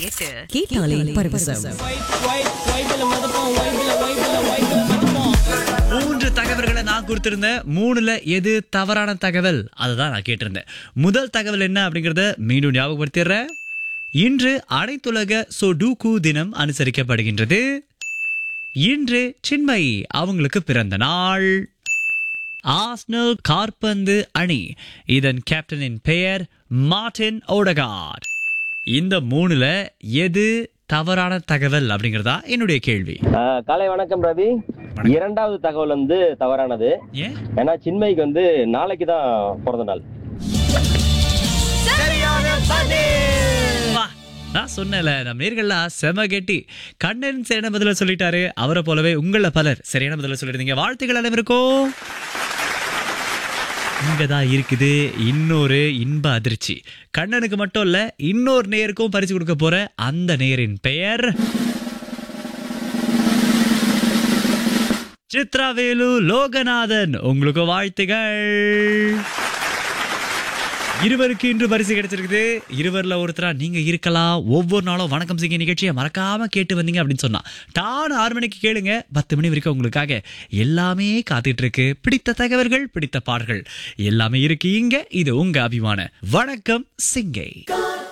எட்டு கேட்டாலே பரவசம் மூன்று தகவல்களை நான் கொடுத்திருந்தேன் மூணுல எது தவறான தகவல் அதுதான் நான் கேட்டிருந்தேன் முதல் தகவல் என்ன அப்படிங்கறத மீண்டும் ஞாபகப்படுத்திடுறேன் இன்று அனைத்துலக சொடூகு தினம் அனுசரிக்கப்படுகின்றது இன்று சின்மயி அவங்களுக்கு பிறந்த நாள் ஆஸ்னல் கார்பந்து அணி இதன் கேப்டனின் பெயர் மார்டின் ஓடகார்ட் இந்த மூணுல எது தவறான தகவல் அப்படிங்கறதா என்னுடைய கேள்வி ஆஹ் காலை வணக்கம் ரவி இரண்டாவது தகவல் வந்து தவறானது ஏன் ஏன்னா சின்மைக்கு வந்து நாளைக்கு தான் பிறந்த நாள் வா, நான் சொன்னல நம்ம நேர்கள்லாம் செம கெட்டி கண்ணன் சரியான பதில சொல்லிட்டாரு அவரை போலவே உங்கள பலர் சரியான பதில சொல்லிருந்தீங்க வாழ்த்துக்கள் அனைவருக்கும் இங்கதான் இருக்குது இன்னொரு இன்ப அதிர்ச்சி கண்ணனுக்கு மட்டும் இல்ல இன்னொரு நேருக்கும் பரிசு கொடுக்க போற அந்த நேரின் பெயர் சித்ராவேலு லோகநாதன் உங்களுக்கு வாழ்த்துகள் இருவருக்கு இன்று பரிசு கிடைச்சிருக்குது இருவர்ல ஒருத்தரா நீங்க இருக்கலாம் ஒவ்வொரு நாளும் வணக்கம் சிங்க நிகழ்ச்சியை மறக்காம கேட்டு வந்தீங்க அப்படின்னு சொன்னா டான் ஆறு மணிக்கு கேளுங்க பத்து மணி வரைக்கும் உங்களுக்காக எல்லாமே காத்துட்டு இருக்கு பிடித்த தகவல்கள் பிடித்த பாடல்கள் எல்லாமே இருக்கு இங்க இது உங்க அபிமான வணக்கம் சிங்கை